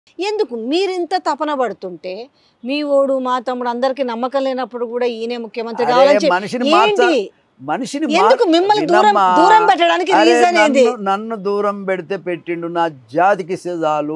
ఎందుకు మీరు ఇంత తపన పడుతుంటే మీ ఓడు మా తమ్ముడు అందరికి నమ్మకం లేనప్పుడు కూడా ఈయనే ముఖ్యమంత్రి అరే, కావాలని చెప్పి- మనిషిని ఏంటి మార్చాలి మనిషిని మా- ఎందుకు మిమ్మల్ని దూరం వినమ్మా. దూరం పెట్టడానికి అరే, రీజన్ ఏంది నన్ను- నన్ను దూరం పెడితే పెట్టిండు నా జాతికి ఇస్తే చాలు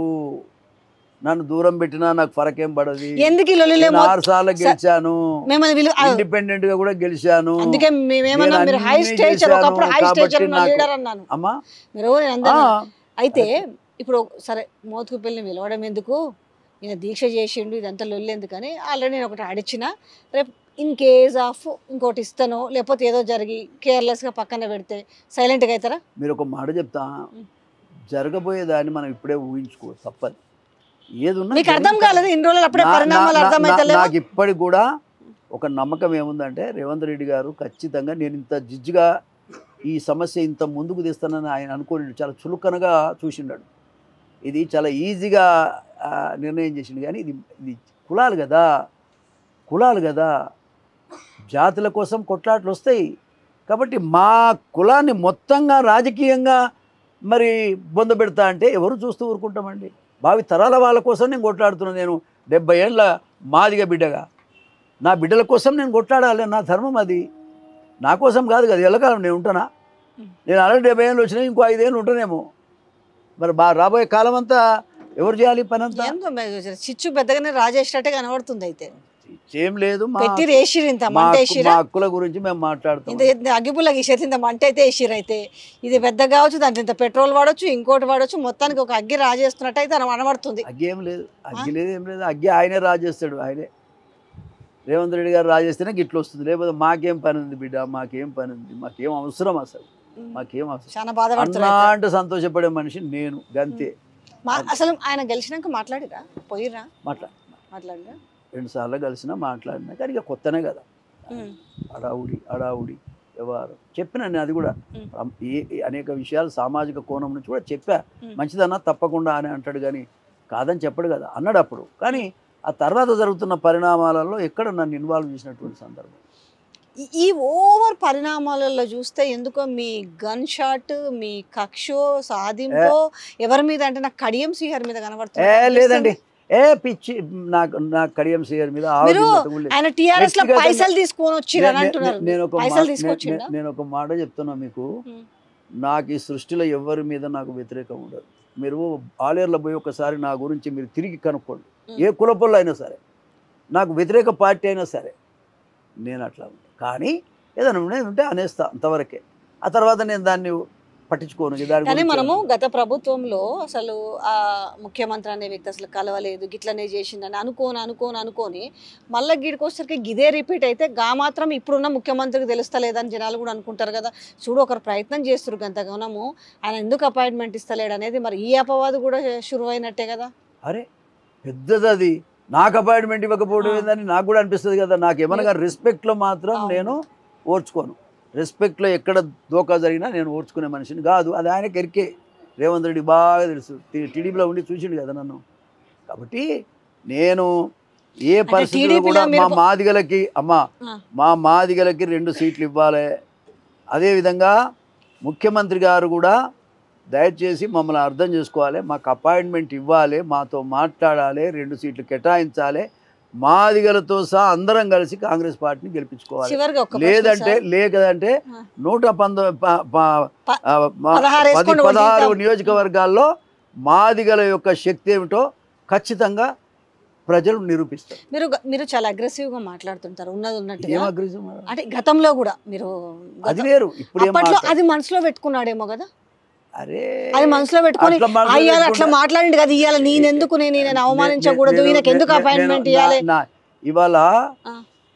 నన్ను దూరం పెట్టినా నాకు ఫరకేం పడదు ఎందుకు ఈ లొల్లిలే నేను మొ- ఆరు సార్లు గెలిచాను మిమ్మల్ని విలువ ఆ, ఇండిపెండెంట్ గా కూడా గెలిచాను అందుకే మేమేమన్నా నేను మీరు హై అన్నీ స్టేచర్ చేశాను ఒకప్పుడు హై కాబట్టి స్టేచర్ నాకు- లీడర్ అన్నాను అమ్మా మీరు ఆ, అందరూ అయితే ఇప్పుడు సరే మోతుకు పెళ్ళిని పిలవడం ఎందుకు ఈయన దీక్ష చేసిండు ఇదంతా లొల్లి ఎందుకని ఆల్రెడీ నేను ఒకటి అడిచిన రేపు ఇన్ కేస్ ఆఫ్ ఇంకోటి ఇస్తానో లేకపోతే ఏదో జరిగి కేర్లెస్గా పక్కన పెడితే సైలెంట్గా అవుతారా మీరు ఒక మాట చెప్తా ఉం. జరగబోయేదాన్ని మనం ఇప్పుడే ఊహించుకో తప్పదు ఏది ఉన్నా మీకు అర్థం జరుగుతుంది. కాలేదు ఇన్ని రోజులు అప్పుడే నా- పరిణామాలు నా- నా- అర్థమైతలేవు నాకు ఇప్పటికి కూడా ఒక నమ్మకం ఏముందంటే రేవంత్ రెడ్డి గారు ఖచ్చితంగా నేను ఇంత జిజ్జుగా ఈ సమస్య ఇంత ముందుకు తీస్తానని ఆయన అనుకోని చాలా చులకనగా చూసిండాడు ఇది చాలా ఈజీగా ఆ, నిర్ణయం చేసిండు కానీ ఇది ఇది కులాలు కదా కులాలు కదా జాతుల కోసం కొట్లాట్లు వస్తాయి కాబట్టి మా కులాన్ని మొత్తంగా రాజకీయంగా మరి బొందబెడతా అంటే ఎవరు చూస్తూ ఊరుకుంటామండి భావి తరాల వాళ్ళ కోసం నేను కొట్లాడుతున్నాను నేను డెబ్బై ఏళ్ళ మాదిగ బిడ్డగా నా బిడ్డల కోసం నేను కొట్లాడాలి నా ధర్మం అది నా కోసం కాదు కదా ఎల్లకాలం నేను ఉంటానా నేను ఆల్రెడీ డెబ్బై ఏళ్ళు వచ్చినా ఇంకో ఐదేళ్ళు ఉంటానేమో మరి బా రాబోయే కాలం అంతా ఎవరు చేయాలి ఈ పని అంతా ఏందో మరి చిచ్చు పెద్దగానే రాజేసినట్టే కనబడుతుంది అయితే ఏం లేదు మా పెట్టి రేసిరు ఇంత మా మంట హక్కు- వేసిరా మా హక్కుల గురించి మేము ఇంత మాట్లాడుతాం ఇంత అగ్గిపుల్లకి ఇసేది ఇంత మంట అయితే వేసిరు అయితే ఇది పెద్ద కావచ్చు దాంట్లో ఇంత పెట్రోల్ వాడొచ్చు ఇంకోటి వాడొచ్చు మొత్తానికి ఒక అగ్గి రాజేస్తున్నట్టు అయితే అనబడుతుంది అగ్గి ఏం లేదు అగ్గి లేదు ఏం లేదు అగ్గి ఆయనే రాజేస్తాడు ఆయనే రేవంత్ రెడ్డి గారు రాజేస్తేనే గిట్ల వస్తుంది లేకపోతే మాకేం పని ఉంది బిడ్డ మాకేం పని ఉంది మాకేం అవసరం అసలు మాకేం అవసరం చాలా అన్నా బాధపడుతున్నారు అంటే సంతోషపడే మనిషి నేను గంతే అసలు ఆయన గెలిచినాక మాట్లాడిరా పోయిరా మాట్లా మాట్లాడిరా రెండు సార్లు కలిసినా మాట్లాడినా కానీ ఇక కొత్తనే కదా అడావుడి అడావుడి వ్యవహారం చెప్పిన నేను అది కూడా ఉమ్. అం- ఏ ఏ అనేక విషయాలు సామాజిక కోణం నుంచి కూడా చెప్పా ఉమ్. మంచిదన్నా తప్పకుండా అని అంటాడు కానీ కాదని చెప్పడు కదా అన్నాడు అప్పుడు కానీ ఆ తర్వాత జరుగుతున్న పరిణామాలలో ఎక్కడ నన్ను ఇన్వాల్వ్ చేసినటువంటి సందర్భం ఈ- ఈ ఓవర్ పరిణామాలలో చూస్తే ఎందుకో మీ గన్ షాట్ మీ కక్షో సాధింపో ఎవరి మీద అంటే నాకు కడియం శ్రీహరి మీద ఏ కనబడుతుంది లేదండి ఏ పిచ్చి నాకు నాకు కడియం సేయర్ మీద ఆవిడ మీరు మీద తగులు లేదు. ఆయన టిఆర్ఎస్ లో వ్యక్తిగతంగా- పైసలు తీసుకొని వచ్చిరని నే- నే- అంటున్నారు నేను ఒక పైసలు మాట- తీసుకొచ్చిండా? నే- నేను ఒక మాట చెప్తున్నా మీకు ఉమ్. నాకు ఈ సృష్టిలో ఎవరి మీద నాకు వ్యతిరేకం ఉండదు మీరు ఆలేర్లో పోయి ఒకసారి నా గురించి మీరు తిరిగి కనుక్కోండి ఉమ్. ఏ కులపొళ్ళు అయినా సరే నాకు వ్యతిరేక పార్టీ అయినా సరే నేను అట్లా ఉంటా కానీ ఏదైనా ఉండేది ఉంటే అనేస్తా అంతవరకే ఆ తర్వాత నేను దాన్ని పట్టించుకోను ఇక దాని కానీ గురించి మనము గత ప్రభుత్వంలో అసలు ఆ ముఖ్యమంత్రి అనే వ్యక్తి అసలు కలవలేదు గిట్లనే చేసిందని అనుకోని అనుకోని అనుకోని మళ్ళీ గీడికి వచ్చేసరికి గిదే రిపీట్ అయితే గా మాత్రం ఇప్పుడున్న ముఖ్యమంత్రికి తెలుస్తలేదని జనాలు కూడా అనుకుంటారు కదా చూడు ఒకరు ప్రయత్నం చేస్తారు గంతగానము ఆయన ఎందుకు అపాయింట్మెంట్ ఇస్తలేడు అనేది మరి ఈ అపవాదు కూడా షురు అయినట్టే కదా అరే పెద్దది అది నాకు అపాయింట్మెంట్ ఇవ్వకపోవడం ఆ. ఏందని నాకు కూడా అనిపిస్తుంది కదా నాకు ఏమనగా రెస్పెక్ట్లో మాత్రం అవును. నేను ఓర్చుకోను రెస్పెక్ట్లో ఎక్కడ దోకా జరిగినా నేను ఓర్చుకునే మనిషిని కాదు అది ఆయనకి ఎరికే రేవంత్ రెడ్డి బాగా తెలుసు టీ- టీడీపీలో ఉండి చూసిండు కదా నన్ను కాబట్టి నేను ఏ పరిస్థితిలో టీడీపీలో కూడా మా మీరు- మాదిగలకి అమ్మా ఆ. మా మాదిగలకి రెండు సీట్లు ఇవ్వాలి అదేవిధంగా ముఖ్యమంత్రి గారు కూడా దయచేసి మమ్మల్ని అర్థం చేసుకోవాలి మాకు అపాయింట్మెంట్ ఇవ్వాలి మాతో మాట్లాడాలి రెండు సీట్లు కేటాయించాలి మాదిగలతో సహా అందరం కలిసి కాంగ్రెస్ పార్టీని గెలిపించుకోవాలి చివరిగా ఒక ప్రశ్న లేదంటే సార్. లేదంటే ఆ. నూట పంతొమ్మిది ప- ప- ప- ఆ, మా- పదహారు పది వేసుకోండి ఒకటి పదహారు ఇంకా. నియోజకవర్గాల్లో మాదిగల యొక్క శక్తి ఏమిటో ఖచ్చితంగా ప్రజలు నిరూపిస్తారు మీరు మీరు చాలా అగ్రెసివ్ గా మాట్లాడుతుంటారు ఉన్నది ఏం ఉన్నట్టుగా అగ్రెసివ్ అంటే గతంలో కూడా మీరు అది గత- వేరు ఇప్పుడు ఏం అప్పట్లో మాట్లాడ- అది మనసులో పెట్టుకున్నాడేమో కదా అరే అది మనసులో పెట్టుకొని అట్లా మనసులో అయ్యాలి అట్లా పెట్టుకుంటే- మాట్లాడింది కదా ఇయ్యాలి నేను ఎందుకు నేను ఈయనని అవమానించకూడదు నేను- ఈయనకి ఎందుకు నేను- అపాయింట్మెంట్ నేను- ఇవ్వాలి నా- నా- ఇవాళ ఆ.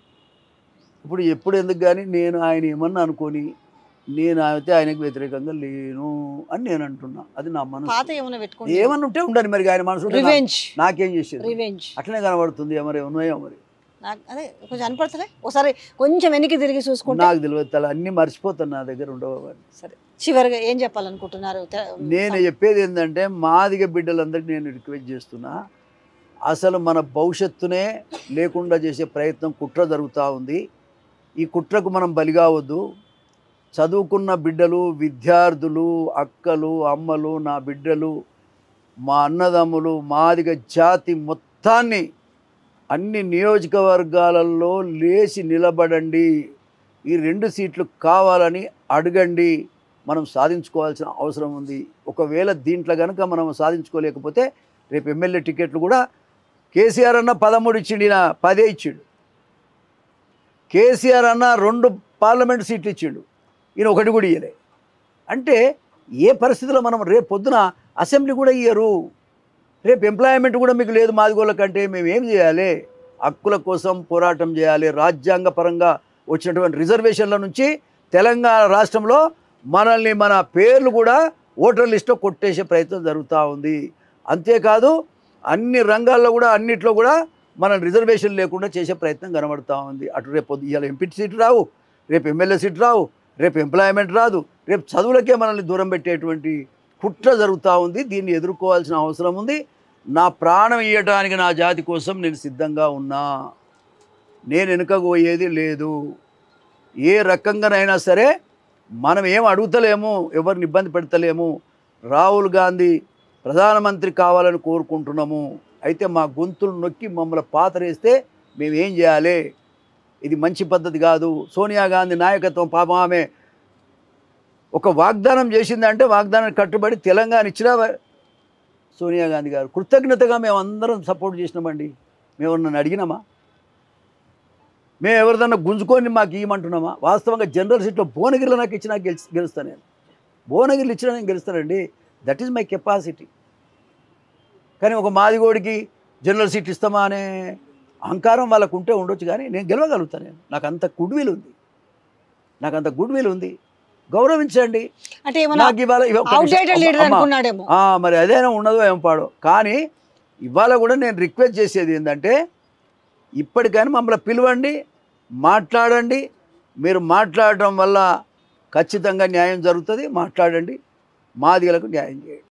ఇప్పుడు ఎప్పుడు ఎందుకు కానీ నేను ఆయన ఏమన్నా అనుకొని నేను అయితే ఆయనకు వ్యతిరేకంగా లేను అని నేను అంటున్నా అది నా మనసు పాత ఏమైనా పెట్టుకోండి ఏమన్నా ఉంటే ఉండని మరి ఆయన మనసు ఉంటే నా- రివెంజ్ నాకేం చేసేది రివెంజ్ అట్లనే కనబడుతుంది మరి ఉన్నాయో మరి నాకు అదే కొంచెం అనిపడుతుంది ఒకసారి కొంచెం వెనక్కి తిరిగి చూసుకుంటే నాకు తెలియదు తల అన్ని మర్చిపోతాను నా దగ్గర ఉండవు అవన్నీ. సరే చివరిగా ఏం చెప్పాలనుకుంటున్నారు తె- నేను చెప్పేది ఏంటంటే మాదిగ బిడ్డలందరికీ నేను రిక్వెస్ట్ చేస్తున్నా అసలు మన భవిష్యత్తునే లేకుండా చేసే ప్రయత్నం కుట్ర జరుగుతూ ఉంది ఈ కుట్రకు మనం బలి కావద్దు చదువుకున్న బిడ్డలు విద్యార్థులు అక్కలు అమ్మలు నా బిడ్డలు మా అన్నదమ్ములు మాదిగ జాతి మొత్తాన్ని అన్ని నియోజకవర్గాలలో లేచి నిలబడండి ఈ రెండు సీట్లు కావాలని అడగండి మనం సాధించుకోవాల్సిన అవసరం ఉంది ఒకవేళ దీంట్లో కనుక మనం సాధించుకోలేకపోతే రేపు ఎమ్మెల్యే టికెట్లు కూడా కేసీఆర్ అన్న పదమూడు ఇచ్చిండు ఈయన పదే ఇచ్చిండు కేసీఆర్ అన్న రెండు పార్లమెంట్ సీట్లు ఇచ్చిండు ఈయన ఒకటి కూడా ఇయ్యలే అంటే ఏ పరిస్థితిలో మనం రేపు పొద్దున అసెంబ్లీ కూడా ఇయ్యరు రేపు ఎంప్లాయ్మెంట్ కూడా మీకు లేదు మాదిగోళ్ళ కంటే మేము ఏం చేయాలి హక్కుల కోసం పోరాటం చేయాలి రాజ్యాంగ పరంగా వచ్చినటువంటి రిజర్వేషన్ల నుంచి తెలంగాణ రాష్ట్రంలో మనల్ని మన పేర్లు కూడా ఓటర్ లిస్ట్లో కొట్టేసే ప్రయత్నం జరుగుతూ ఉంది అంతేకాదు అన్ని రంగాల్లో కూడా అన్నిట్లో కూడా మనం రిజర్వేషన్ లేకుండా చేసే ప్రయత్నం కనబడుతూ ఉంది అటు రేపు పొద్దు- ఇవాళ ఎంపీ సీట్లు రావు రేపు ఎమ్మెల్యే సీట్లు రావు రేపు ఎంప్లాయ్మెంట్ రాదు రేపు చదువులకే మనల్ని దూరం పెట్టేటువంటి కుట్ర జరుగుతూ ఉంది దీన్ని ఎదుర్కోవాల్సిన అవసరం ఉంది నా ప్రాణం ఇవ్వడానికి నా జాతి కోసం నేను సిద్ధంగా ఉన్నా నేను వెనుకపోయేది లేదు ఏ రకంగానైనా సరే మనం ఏం అడుగుతలేము ఎవరిని ఇబ్బంది పెడతలేము రాహుల్ గాంధీ ప్రధానమంత్రి కావాలని కోరుకుంటున్నాము అయితే మా గొంతులు నొక్కి మమ్మల్ని పాతరేస్తే మేము ఏం చేయాలి ఇది మంచి పద్ధతి కాదు సోనియా గాంధీ నాయకత్వం పాపం ఆమె ఒక వాగ్దానం చేసిందంటే వాగ్దానం కట్టుబడి తెలంగాణ ఇచ్చినా సోనియా గాంధీ గారు కృతజ్ఞతగా మేము అందరం సపోర్ట్ చేసినామండి మేము నన్ను అడిగినామా మేము ఎవరిదన్నా గుంజుకొని మాకు ఇవ్వమంటున్నామా వాస్తవంగా జనరల్ సీట్లో భువనగిరిలో నాకు ఇచ్చినా గెలిచి గెలుస్తాను నేను భువనగిరిలో ఇచ్చినా నేను గెలుస్తానండి దట్ ఈజ్ మై కెపాసిటీ కానీ ఒక మాదిగోడికి జనరల్ సీట్ ఇస్తామా అనే అహంకారం వాళ్ళకు ఉంటే ఉండొచ్చు కానీ నేను గెలవగలుగుతాను నేను నాకు అంత గుడ్ విల్ ఉంది నాకు అంత గుడ్ విల్ ఉంది గౌరవించండి అంటే ఏమన్నా నాకు ఇవాళ ఇవ- ఒక్క నిమిషం. అవుట్డేటెడ్ అమ్మ, లీడర్ అమ్మ. అనుకున్నాడేమో ఆ, మరి అదేనా ఉండదో ఏం పాడో కానీ ఇవాళ కూడా నేను రిక్వెస్ట్ చేసేది ఏంటంటే ఇప్పటికైనా మమ్మల్ని పిలవండి మాట్లాడండి మీరు మాట్లాడటం వల్ల ఖచ్చితంగా న్యాయం జరుగుతుంది మాట్లాడండి మాదిగలకు న్యాయం చేయండి